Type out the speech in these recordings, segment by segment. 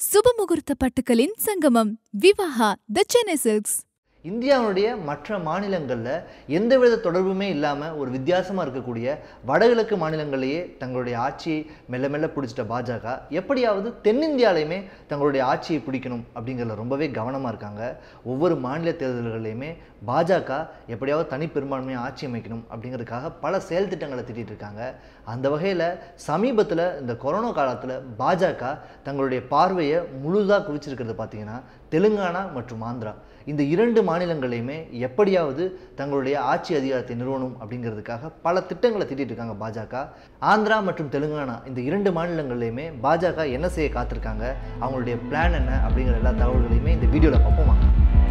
சுபமுகூர்த்த பட்டுக்களின் சங்கமம் விவாஹா த சென்னை சில்க்ஸ் இந்தியாவுடைய மற்ற மாநிலங்களில் எந்தவித தொடர்புமே இல்லாமல் ஒரு வித்தியாசமாக இருக்கக்கூடிய வடகிழக்கு மாநிலங்களையே தங்களுடைய ஆட்சியை மெல்ல மெல்ல பிடிச்சிட்ட பாஜக எப்படியாவது தென்னிந்தியாலையுமே தங்களுடைய ஆட்சியை பிடிக்கணும் அப்படிங்கிறதுல ரொம்பவே கவனமாக இருக்காங்க ஒவ்வொரு மாநில தேர்தல்கள்லையுமே பாஜக எப்படியாவது தனி பெரும்பான்மையை ஆட்சி அமைக்கணும் அப்படிங்கிறதுக்காக பல செயல் திட்டங்களை திட்டிட்டு இருக்காங்க அந்த வகையில் சமீபத்தில் இந்த கொரோனா காலத்தில் பாஜக தங்களுடைய பார்வையை முழுதாக குவிச்சிருக்கிறது பார்த்தீங்கன்னா தெலுங்கானா மற்றும் ஆந்திரா இந்த இரண்டு மாநிலங்களையுமே எப்படியாவது தங்களுடைய ஆட்சி அதிகாரத்தை நிறுவனம் அப்படிங்கிறதுக்காக பல திட்டங்களை திட்டிட்டு இருக்காங்க பாஜக ஆந்திரா மற்றும் தெலுங்கானா இந்த இரண்டு மாநிலங்கள்லையுமே பாஜக என்ன செய்ய காத்திருக்காங்க அவங்களுடைய பிளான் என்ன அப்படிங்கிற எல்லா தகவல்களையுமே இந்த வீடியோவில் பார்ப்போம் வாங்க.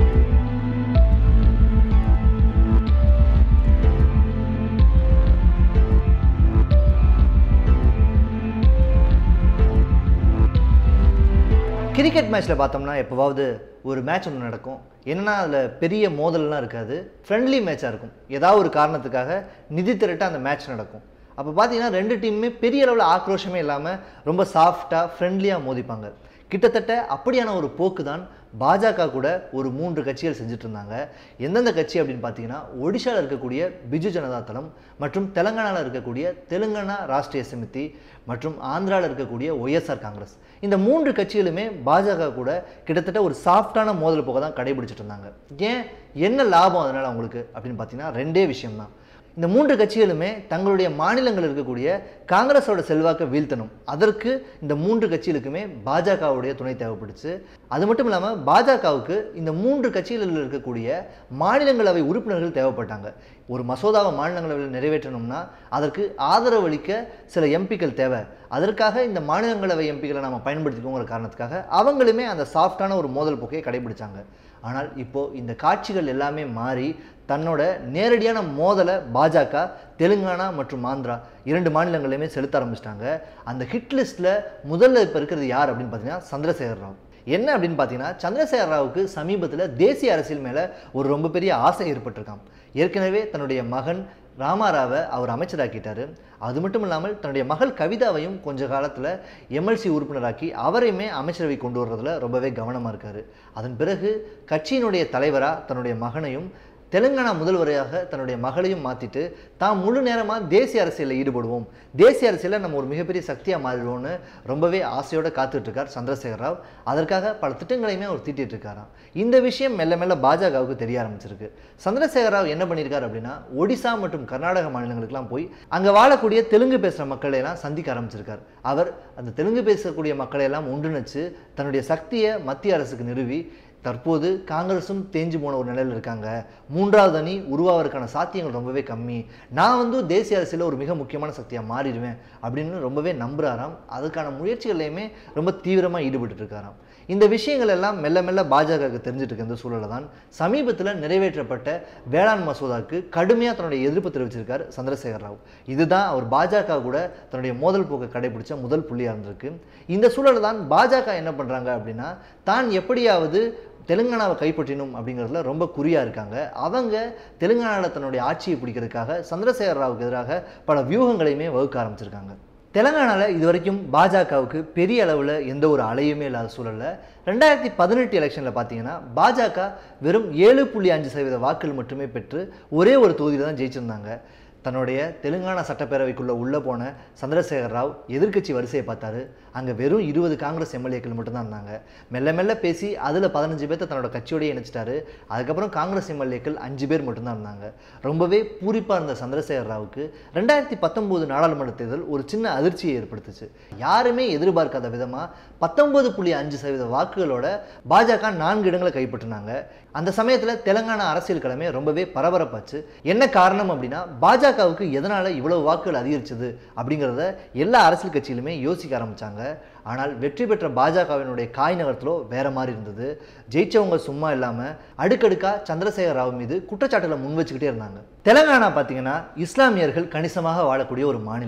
கிரிக்கெட் மேட்ச்சில் பார்த்தோம்னா எப்போவாவது ஒரு மேட்ச் ஒன்று நடக்கும் என்னன்னா அதில் பெரிய மோதல்லாம் இருக்காது ஃப்ரெண்ட்லி மேட்சாக இருக்கும் ஏதாவது ஒரு காரணத்துக்காக நிதி திரட்ட அந்த மேட்ச் நடக்கும் அப்போ பார்த்தீங்கன்னா ரெண்டு டீமுமே பெரிய அளவில் ஆக்ரோஷமே இல்லாமல் ரொம்ப சாஃப்டாக ஃப்ரெண்ட்லியாக மோதிப்பாங்க கிட்டத்தட்ட அப்படியான ஒரு போக்கு தான் பாஜக கூட ஒரு மூன்று கட்சிகள் செஞ்சுட்டு இருந்தாங்க எந்தெந்த கட்சி அப்படின்னு பார்த்தீங்கன்னா ஒடிஷாவில் இருக்கக்கூடிய பிஜு ஜனதா தளம் மற்றும் தெலங்கானாவில் இருக்கக்கூடிய தெலுங்கானா ராஷ்டிரிய சமிதி மற்றும் ஆந்திராவில் இருக்கக்கூடிய ஒய்எஸ்ஆர் காங்கிரஸ் இந்த மூன்று கட்சிகளுமே பாஜக கூட கிட்டத்தட்ட ஒரு சாஃப்டான மோதல் போக தான் கடைபிடிச்சிட்டு இருந்தாங்க ஏன் என்ன லாபம் அதனால் அவங்களுக்கு அப்படின்னு பார்த்தீங்கன்னா ரெண்டே விஷயம்தான் இந்த மூன்று கட்சிகளுமே தங்களுடைய மாநிலங்கள் இருக்கக்கூடிய காங்கிரஸோட செல்வாக்கை வீழ்த்தணும் அதற்கு இந்த மூன்று கட்சிகளுக்குமே பாஜகவுடைய துணை தேவைப்படுச்சு அது மட்டும் இல்லாமல் பாஜகவுக்கு இந்த மூன்று கட்சிகளில் இருக்கக்கூடிய மாநிலங்களவை உறுப்பினர்கள் தேவைப்பட்டாங்க ஒரு மசோதாவை மாநிலங்களவையில் நிறைவேற்றணும்னா அதற்கு ஆதரவளிக்க சில எம்பிக்கள் தேவை அதற்காக இந்த மாநிலங்களவை எம்பிக்களை நம்ம பயன்படுத்திக்கோங்கிற காரணத்துக்காக அவங்களுமே அந்த சாஃப்டான ஒரு மோதல் போக்கையை கடைபிடிச்சாங்க ஆனால் இப்போது இந்த காட்சிகள் எல்லாமே மாறி தன்னோட நேரடியான மோதலை பாஜக தெலுங்கானா மற்றும் ஆந்திரா இரண்டு மாநிலங்களையுமே செலுத்த ஆரம்பிச்சிட்டாங்க அந்த ஹிட் லிஸ்ட்டில் முதல்ல இப்போ இருக்கிறது யார் அப்படின்னு பார்த்தீங்கன்னா சந்திரசேகர் ராவ் என்ன அப்படின்னு பார்த்தீங்கன்னா சந்திரசேகர் ராவுக்கு சமீபத்தில் தேசிய அரசியல் மேலே ஒரு ரொம்ப பெரிய ஆசை ஏற்பட்டிருக்காம் ஏற்கனவே தன்னுடைய மகன் ராமாராவை அவர் அமைச்சராக்கிட்டாரு அது மட்டும் இல்லாமல் தன்னுடைய மகள் கவிதாவையும் கொஞ்ச காலத்தில் எம்எல்சி உறுப்பினராக்கி அவரையுமே அமைச்சரவை கொண்டு வர்றதுல ரொம்பவே கவனமாக இருக்கார் அதன் பிறகு கட்சியினுடைய தலைவராக தன்னுடைய மகனையும் தெலுங்கானா முதல்வரையாக தன்னுடைய மகளையும் மாற்றிட்டு தான் முழு நேரமாக தேசிய அரசியலில் ஈடுபடுவோம் தேசிய அரசியலில் நம்ம ஒரு மிகப்பெரிய சக்தியாக மாறிடுவோம்னு ரொம்பவே ஆசையோடு காத்துட்ருக்கார் சந்திரசேகர் ராவ் அதற்காக பல திட்டங்களையுமே அவர் தீட்டிட்டு இருக்காராம் இந்த விஷயம் மெல்ல மெல்ல பாஜகவுக்கு தெரிய ஆரம்பிச்சிருக்கு சந்திரசேகர் ராவ் என்ன பண்ணியிருக்காரு அப்படின்னா ஒடிசா மற்றும் கர்நாடக மாநிலங்களுக்கெல்லாம் போய் அங்கே வாழக்கூடிய தெலுங்கு பேசுகிற மக்களை எல்லாம் சந்திக்க ஆரம்பிச்சிருக்கார் அவர் அந்த தெலுங்கு பேசக்கூடிய மக்களை எல்லாம் ஒன்றிணைச்சு தன்னுடைய சக்தியை மத்திய அரசுக்கு நிறுவி தற்போது காங்கிரஸும் தேஞ்சு போன ஒரு நிலையில் இருக்காங்க மூன்றாவது அணி உருவாவதற்கான சாத்தியங்கள் ரொம்பவே கம்மி நான் வந்து தேசிய அரசியலில் ஒரு மிக முக்கியமான சக்தியாக மாறிடுவேன் அப்படின்னு ரொம்பவே நம்புறாராம் அதுக்கான முயற்சிகள்லையுமே ரொம்ப தீவிரமாக ஈடுபட்டு இருக்காராம் இந்த விஷயங்கள் எல்லாம் மெல்ல மெல்ல பாஜகவுக்கு தெரிஞ்சிட்டு இருக்க இந்த சூழலில் தான் சமீபத்தில் நிறைவேற்றப்பட்ட வேளாண் மசோதாவுக்கு கடுமையாக தன்னுடைய எதிர்ப்பு தெரிவிச்சிருக்கார் சந்திரசேகர் ராவ் இதுதான் அவர் பாஜக கூட தன்னுடைய மோதல் போக்கை கடைபிடிச்ச முதல் புள்ளியாக இருந்திருக்கு இந்த சூழலில் தான் பாஜக என்ன பண்ணுறாங்க அப்படின்னா தான் எப்படியாவது தெலுங்கானாவை கைப்பற்றினும் அப்படிங்கிறதுல ரொம்ப குறியாக இருக்காங்க அவங்க தெலுங்கானாவில் தன்னுடைய ஆட்சியை பிடிக்கிறதுக்காக சந்திரசேகர் ராவுக்கு எதிராக பல வியூகங்களையுமே வகுக்க ஆரம்பிச்சிருக்காங்க தெலங்கானாவில் இது வரைக்கும் பாஜகவுக்கு பெரிய அளவில் எந்த ஒரு அலையுமே இல்லாத சூழலில் ரெண்டாயிரத்தி பதினெட்டு எலெக்ஷனில் பார்த்தீங்கன்னா பாஜக வெறும் ஏழு புள்ளி அஞ்சு சதவீத வாக்குகள் மட்டுமே பெற்று ஒரே ஒரு தொகுதியில் தான் ஜெயிச்சிருந்தாங்க தன்னுடைய தெலுங்கானா சட்டப்பேரவைக்குள்ளே உள்ளே போன சந்திரசேகர் ராவ் எதிர்க்கட்சி வரிசையை பார்த்தாரு அங்கே வெறும் இருபது காங்கிரஸ் எம்எல்ஏக்கள் மட்டும்தான் இருந்தாங்க மெல்ல மெல்ல பேசி அதில் பதினஞ்சு பேர்த்த தன்னோட கட்சியோடய இணைச்சிட்டாரு அதுக்கப்புறம் காங்கிரஸ் எம்எல்ஏக்கள் அஞ்சு பேர் மட்டும்தான் இருந்தாங்க ரொம்பவே பூரிப்பாக இருந்த சந்திரசேகர் ராவுக்கு ரெண்டாயிரத்தி பத்தொம்போது நாடாளுமன்ற தேர்தல் ஒரு சின்ன அதிர்ச்சியை ஏற்படுத்துச்சு யாருமே எதிர்பார்க்காத விதமாக பத்தொன்பது புள்ளி அஞ்சு சதவீத வாக்குகளோட பாஜக நான்கு இடங்களை கைப்பற்றினாங்க அந்த சமயத்தில் தெலுங்கானா அரசியல் கிழமை ரொம்பவே பரபரப்பாச்சு என்ன காரணம் அப்படின்னா பாஜகவுக்கு எதனால் இவ்வளவு வாக்குகள் அதிகரிச்சது அப்படிங்கிறத எல்லா அரசியல் கட்சியிலுமே யோசிக்க ஆரம்பித்தாங்க ஆனால் வெற்றி பெற்ற பாஜகவினுடைய காய் நகரத்திலோ வேற மாதிரி இருந்தது ஜெயிச்சவங்க சும்மா இல்லாமல் அடுக்கடுக்காக சந்திரசேகர் ராவ் மீது குற்றச்சாட்டுகளை முன் வச்சுக்கிட்டே இருந்தாங்க தெலுங்கானா பார்த்தீங்கன்னா இஸ்லாமியர்கள் கணிசமாக வாழக்கூடிய ஒரு மாநிலம்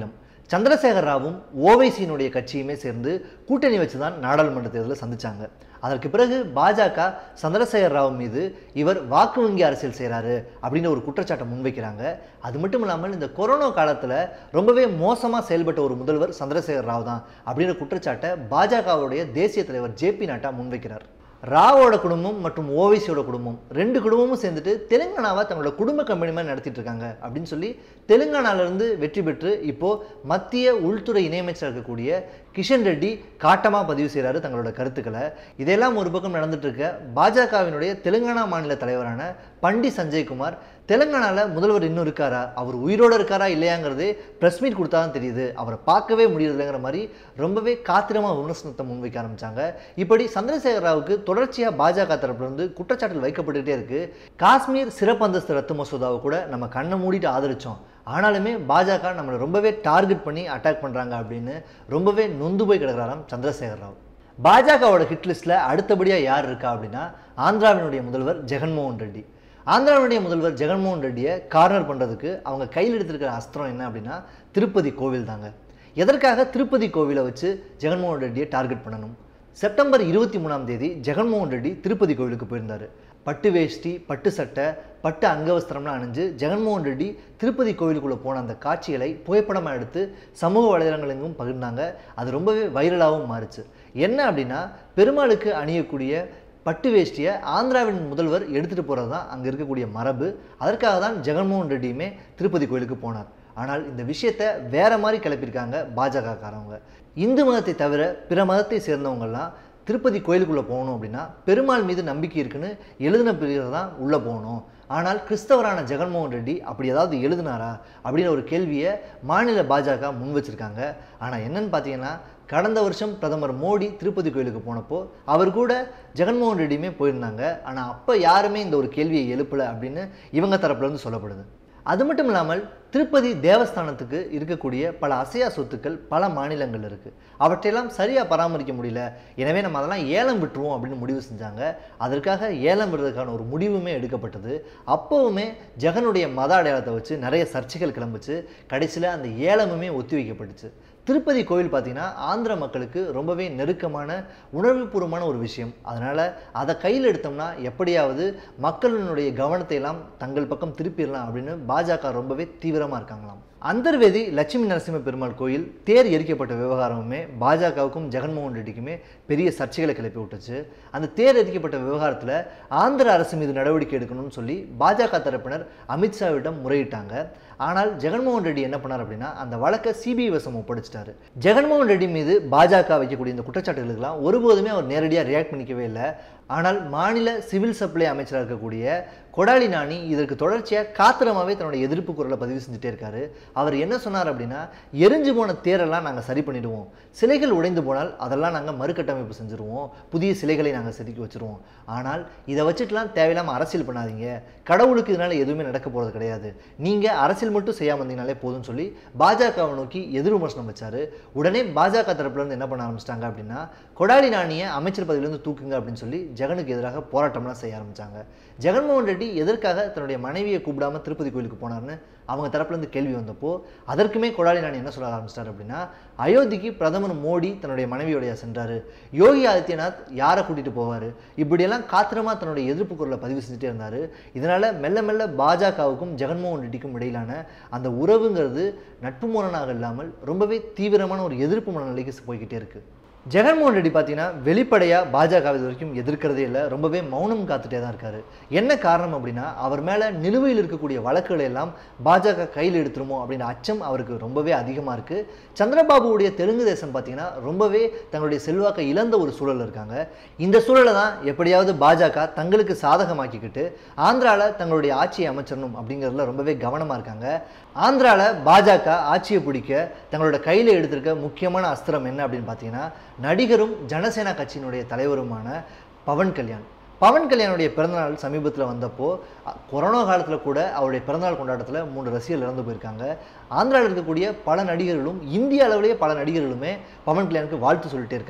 சந்திரசேகர் ராவும் ஓவைசியினுடைய கட்சியுமே சேர்ந்து கூட்டணி வச்சு தான் நாடாளுமன்ற தேர்தலில் சந்திச்சாங்க அதற்கு பிறகு பாஜக சந்திரசேகர் ராவ் மீது இவர் வாக்கு வங்கி அரசியல் செய்கிறாரு அப்படின்னு ஒரு குற்றச்சாட்டை முன்வைக்கிறாங்க அது மட்டும் இல்லாமல் இந்த கொரோனா காலத்தில் ரொம்பவே மோசமாக செயல்பட்ட ஒரு முதல்வர் சந்திரசேகர் ராவ் தான் அப்படின்ற குற்றச்சாட்டை பாஜகவுடைய தேசிய தலைவர் ஜே பி நட்டா முன்வைக்கிறார் ராவோட குடும்பம் மற்றும் ஓவைசியோட குடும்பம் ரெண்டு குடும்பமும் சேர்ந்துட்டு தெலுங்கானாவை தங்களோட குடும்ப கம்பெனி மாதிரி நடத்திட்டு இருக்காங்க அப்படின்னு சொல்லி தெலுங்கானாவிலிருந்து வெற்றி பெற்று இப்போ மத்திய உள்துறை இணையமைச்சர் இருக்கக்கூடிய கிஷன் ரெட்டி காட்டமாக பதிவு செய்கிறாரு தங்களோட கருத்துக்களை இதெல்லாம் ஒரு பக்கம் நடந்துட்டு இருக்க பாஜகவினுடைய தெலுங்கானா மாநில தலைவரான பண்டி சஞ்சய்குமார் தெலுங்கானாவில் முதல்வர் இன்னும் இருக்காரா அவர் உயிரோடு இருக்காரா இல்லையாங்கிறதே ப்ரெஸ் மீட் கொடுத்தா தான் தெரியுது அவரை பார்க்கவே முடியறதில்லைங்கிற மாதிரி ரொம்பவே காத்திரமாக விமர்சனத்தை முன்வைக்க ஆரம்பிச்சாங்க இப்படி சந்திரசேகர ராவுக்கு தொடர்ச்சியாக பாஜக தரப்புலேருந்து குற்றச்சாட்டுகள் வைக்கப்பட்டுக்கிட்டே இருக்கு காஷ்மீர் சிறப்பு அந்தஸ்து ரத்து மசோதாவை கூட நம்ம கண்ணை மூடிட்டு ஆதரிச்சோம் ஆனாலுமே பாஜக நம்மளை ரொம்பவே டார்கெட் பண்ணி அட்டாக் பண்ணுறாங்க அப்படின்னு ரொம்பவே நொந்து போய் கிடக்கிறாராம் சந்திரசேகர ராவ் பாஜகவோட ஹிட் லிஸ்ட்டில் அடுத்தபடியாக யார் இருக்கா அப்படின்னா ஆந்திராவினுடைய முதல்வர் ஜெகன்மோகன் ரெட்டி ஆந்திராவுடைய முதல்வர் ஜெகன்மோகன் ரெட்டியை கார்னர் பண்ணுறதுக்கு அவங்க கையில் எடுத்திருக்கிற அஸ்திரம் என்ன அப்படின்னா திருப்பதி கோவில் தாங்க எதற்காக திருப்பதி கோவிலை வச்சு ஜெகன்மோகன் ரெட்டியை டார்கெட் பண்ணணும் செப்டம்பர் இருபத்தி மூணாம் தேதி ஜெகன்மோகன் ரெட்டி திருப்பதி கோவிலுக்கு போயிருந்தார் பட்டு வேஷ்டி பட்டு சட்டை பட்டு அங்கவஸ்திரம்லாம் அணிஞ்சு ஜெகன்மோகன் ரெட்டி திருப்பதி கோவிலுக்குள்ளே போன அந்த காட்சிகளை புகைப்படமாக எடுத்து சமூக வலைதளங்களெங்கும் பகிர்ந்தாங்க அது ரொம்பவே வைரலாகவும் மாறுச்சு என்ன அப்படின்னா பெருமாளுக்கு அணியக்கூடிய பட்டு வேஷ்டியை ஆந்திராவின் முதல்வர் எடுத்துகிட்டு போகிறது தான் அங்கே இருக்கக்கூடிய மரபு அதற்காக தான் ஜெகன்மோகன் ரெட்டியுமே திருப்பதி கோயிலுக்கு போனார் ஆனால் இந்த விஷயத்தை வேற மாதிரி கிளப்பியிருக்காங்க பாஜகக்காரவங்க இந்து மதத்தை தவிர பிற மதத்தை சேர்ந்தவங்கெல்லாம் திருப்பதி கோயிலுக்குள்ளே போகணும் அப்படின்னா பெருமாள் மீது நம்பிக்கை இருக்குன்னு எழுதின பிறகு தான் உள்ளே போகணும் ஆனால் கிறிஸ்தவரான ஜெகன்மோகன் ரெட்டி அப்படி ஏதாவது எழுதினாரா அப்படின்னு ஒரு கேள்வியை மாநில பாஜக முன் வச்சிருக்காங்க ஆனால் என்னன்னு பார்த்தீங்கன்னா கடந்த வருஷம் பிரதமர் மோடி திருப்பதி கோயிலுக்கு போனப்போ அவர் கூட ஜெகன்மோகன் ரெட்டியுமே போயிருந்தாங்க ஆனால் அப்போ யாருமே இந்த ஒரு கேள்வியை எழுப்பலை அப்படின்னு இவங்க தரப்புலேருந்து சொல்லப்படுது அது மட்டும் இல்லாமல் திருப்பதி தேவஸ்தானத்துக்கு இருக்கக்கூடிய பல அசையா சொத்துக்கள் பல மாநிலங்கள் இருக்குது அவற்றையெல்லாம் சரியாக பராமரிக்க முடியல எனவே நம்ம அதெல்லாம் ஏலம் விட்டுருவோம் அப்படின்னு முடிவு செஞ்சாங்க அதற்காக ஏலம் விடுறதுக்கான ஒரு முடிவுமே எடுக்கப்பட்டது அப்போவுமே ஜெகனுடைய மத அடையாளத்தை வச்சு நிறைய சர்ச்சைகள் கிளம்புச்சு கடைசியில் அந்த ஏலமுமே ஒத்தி வைக்கப்பட்டுச்சு திருப்பதி கோவில் பார்த்தீங்கன்னா ஆந்திர மக்களுக்கு ரொம்பவே நெருக்கமான உணர்வுபூர்வமான ஒரு விஷயம் அதனால் அதை கையில் எடுத்தோம்னா எப்படியாவது மக்களினுடைய கவனத்தை எல்லாம் தங்கள் பக்கம் திருப்பிடலாம் அப்படின்னு பாஜக ரொம்பவே தீவிரமாக இருக்காங்களாம் அந்தர்வேதி லட்சுமி நரசிம்ம பெருமாள் கோயில் தேர் எரிக்கப்பட்ட விவகாரமுமே பாஜகவுக்கும் ஜெகன்மோகன் ரெட்டிக்குமே பெரிய சர்ச்சைகளை கிளப்பி விட்டுச்சு அந்த தேர் எரிக்கப்பட்ட விவகாரத்தில் ஆந்திர அரசு மீது நடவடிக்கை எடுக்கணும்னு சொல்லி பாஜக தரப்பினர் அமித்ஷாவிடம் முறையிட்டாங்க ஆனால் ஜெகன்மோகன் ரெட்டி என்ன பண்ணார் அப்படின்னா அந்த வழக்கை சிபிஐ வசம் ஒப்படைச்சிட்டாரு ஜெகன்மோகன் ரெட்டி மீது பாஜக வைக்கக்கூடிய இந்த குற்றச்சாட்டுகளுக்கெல்லாம் ஒருபோதுமே அவர் நேரடியாக ரியாக்ட் பண்ணிக்கவே இல்லை ஆனால் மாநில சிவில் சப்ளை அமைச்சராக இருக்கக்கூடிய கொடாலி நாணி இதற்கு தொடர்ச்சியாக காத்திரமாகவே தன்னுடைய எதிர்ப்பு குரலை பதிவு செஞ்சுட்டே இருக்காரு அவர் என்ன சொன்னார் அப்படின்னா எரிஞ்சு போன தேரெல்லாம் நாங்கள் சரி பண்ணிடுவோம் சிலைகள் உடைந்து போனால் அதெல்லாம் நாங்கள் மறுகட்டமைப்பு செஞ்சுருவோம் புதிய சிலைகளை நாங்கள் செதுக்கி வச்சுருவோம் ஆனால் இதை வச்சுட்டுலாம் தேவையில்லாமல் அரசியல் பண்ணாதீங்க கடவுளுக்கு இதனால் எதுவுமே நடக்க போகிறது கிடையாது நீங்கள் அரசியல் மட்டும் செய்யாமல் இருந்தீங்கனாலே போதும்னு சொல்லி பாஜகவை நோக்கி எதிர் விமர்சனம் வச்சாரு உடனே பாஜக தரப்புலேருந்து என்ன பண்ண ஆரம்பிச்சிட்டாங்க அப்படின்னா கொடாலி நாணியை அமைச்சர் பதவியிலேருந்து தூக்குங்க அப்படின்னு சொல்லி ஜெகனுக்கு எதிராக போராட்டம்லாம் செய்ய ஆரம்பிச்சாங்க ஜெகன்மோகன் ரெட்டி எதற்காக தன்னுடைய மனைவியை கூப்பிடாம திருப்பதி கோயிலுக்கு போனார்னு அவங்க தரப்புலேருந்து கேள்வி வந்தப்போ அதற்குமே கொடாலி நாணி என்ன சொல்ல ஆரம்பிச்சிட்டார் அப்படின்னா அயோத்திக்கு பிரதமர் மோடி தன்னுடைய மனைவியோடைய சென்றாரு யோகி ஆதித்யநாத் யாரை கூட்டிட்டு போவார் இப்படியெல்லாம் காத்திரமா தன்னுடைய எதிர்ப்பு குரலை பதிவு செஞ்சுட்டே இருந்தார் இதனால மெல்ல மெல்ல பாஜகவுக்கும் ஜெகன்மோகன் ரெட்டிக்கும் இடையிலான அந்த உறவுங்கிறது நட்பு மோனனாக இல்லாமல் ரொம்பவே தீவிரமான ஒரு எதிர்ப்பு மனநிலைக்கு போய்கிட்டே இருக்கு ஜெகன்மோகன் ரெட்டி பார்த்தீங்கன்னா வெளிப்படையாக பாஜக இது வரைக்கும் எதிர்க்கிறதே இல்லை ரொம்பவே மௌனம் காத்துட்டே தான் இருக்காரு என்ன காரணம் அப்படின்னா அவர் மேலே நிலுவையில் இருக்கக்கூடிய வழக்குகளை எல்லாம் பாஜக கையில் எடுத்துருமோ அப்படின்ற அச்சம் அவருக்கு ரொம்பவே அதிகமாக இருக்குது சந்திரபாபுவுடைய தெலுங்கு தேசம் பார்த்தீங்கன்னா ரொம்பவே தங்களுடைய செல்வாக்கை இழந்த ஒரு சூழல் இருக்காங்க இந்த சூழலை தான் எப்படியாவது பாஜக தங்களுக்கு சாதகமாக்கிக்கிட்டு ஆந்திராவில் தங்களுடைய ஆட்சியை அமைச்சிடணும் அப்படிங்கிறதுல ரொம்பவே கவனமாக இருக்காங்க ஆந்திராவில் பாஜக ஆட்சியை பிடிக்க தங்களோட கையில் எடுத்திருக்க முக்கியமான அஸ்திரம் என்ன அப்படின்னு பார்த்தீங்கன்னா நடிகரும் ஜனசேனா கட்சியினுடைய தலைவருமான பவன் கல்யாண் பவன் கல்யாணுடைய பிறந்தநாள் சமீபத்தில் வந்தப்போ அ, கொரோனா காலத்தில் கூட அவருடைய பிறந்தநாள் கொண்டாட்டத்தில் மூணு ரசிகர்கள் இறந்து போயிருக்காங்க ஆந்திராவில் இருக்கக்கூடிய பல நடிகர்களும் இந்திய அளவிலேயே பல நடிகர்களுமே பவன் கல்யாணுக்கு வாழ்த்து சொல்லிட்டே இருக்காங்க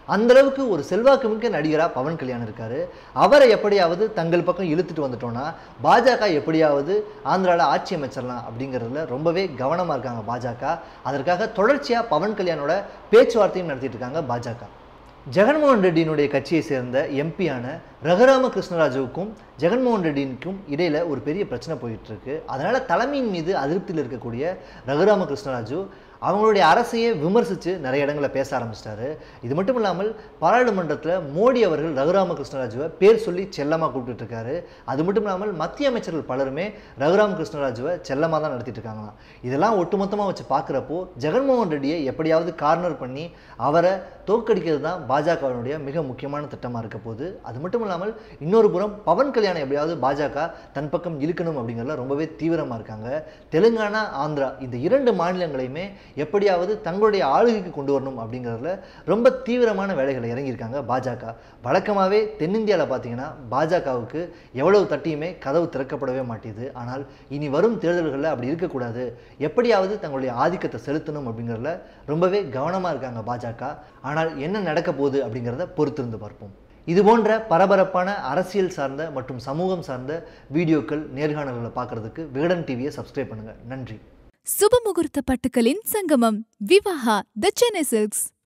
அந்த அளவுக்கு ஒரு செல்வாக்கு மிக்க நடிகராக பவன் கல்யாண் இருக்காரு அவரை எப்படியாவது தங்கள் பக்கம் இழுத்துட்டு வந்துட்டோம்னா பாஜக எப்படியாவது ஆந்திராவில் ஆட்சி அமைச்சிடலாம் அப்படிங்கிறதுல ரொம்பவே கவனமாக இருக்காங்க பாஜக அதற்காக தொடர்ச்சியாக பவன் கல்யாணோட பேச்சுவார்த்தையும் நடத்திட்டு இருக்காங்க பாஜக ஜெகன்மோகன் ரெட்டியினுடைய கட்சியை சேர்ந்த எம்பியான ரகுராம கிருஷ்ணராஜுவுக்கும் ஜெகன்மோகன் ரெட்டிக்கும் இடையில ஒரு பெரிய பிரச்சனை போயிட்டு இருக்கு அதனால தலைமையின் மீது அதிருப்தியில் இருக்கக்கூடிய ரகுராம கிருஷ்ணராஜு அவங்களுடைய அரசையே விமர்சித்து நிறைய இடங்களில் பேச ஆரம்பிச்சிட்டாரு இது மட்டும் இல்லாமல் பாராளுமன்றத்தில் மோடி அவர்கள் ரகுராம கிருஷ்ணராஜுவை பேர் சொல்லி செல்லமாக கூப்பிட்டு இருக்காரு அது மட்டும் இல்லாமல் மத்திய அமைச்சர்கள் பலருமே ரகுராம கிருஷ்ணராஜுவை செல்லமாக தான் நடத்திட்டு இருக்காங்களாம் இதெல்லாம் ஒட்டுமொத்தமாக வச்சு பார்க்குறப்போ ஜெகன்மோகன் ரெட்டியை எப்படியாவது கார்னர் பண்ணி அவரை தோற்கடிக்கிறது தான் பாஜகவினுடைய மிக முக்கியமான திட்டமாக இருக்க போகுது அது மட்டும் இல்லாமல் இன்னொரு புறம் பவன் கல்யாணம் எப்படியாவது பாஜக தன் பக்கம் இழுக்கணும் அப்படிங்கிறதுல ரொம்பவே தீவிரமாக இருக்காங்க தெலுங்கானா ஆந்திரா இந்த இரண்டு மாநிலங்களையுமே எப்படியாவது தங்களுடைய ஆளுகைக்கு கொண்டு வரணும் அப்படிங்கிறதுல ரொம்ப தீவிரமான வேலைகளை இறங்கியிருக்காங்க பாஜக வழக்கமாகவே தென்னிந்தியாவில் பார்த்தீங்கன்னா பாஜகவுக்கு எவ்வளவு தட்டியுமே கதவு திறக்கப்படவே மாட்டேது ஆனால் இனி வரும் தேர்தல்களில் அப்படி இருக்கக்கூடாது எப்படியாவது தங்களுடைய ஆதிக்கத்தை செலுத்தணும் அப்படிங்கிறதுல ரொம்பவே கவனமாக இருக்காங்க பாஜக ஆனால் என்ன நடக்க போகுது அப்படிங்கிறத பொறுத்திருந்து பார்ப்போம் இது போன்ற பரபரப்பான அரசியல் சார்ந்த மற்றும் சமூகம் சார்ந்த வீடியோக்கள் நேர்காணல்களை பார்க்கறதுக்கு விகடன் டிவியை சப்ஸ்கிரைப் பண்ணுங்கள் நன்றி சுபமுகூர்த்த பட்டுக்களின் சங்கமம் விவாஹா த சென்னை சில்க்ஸ்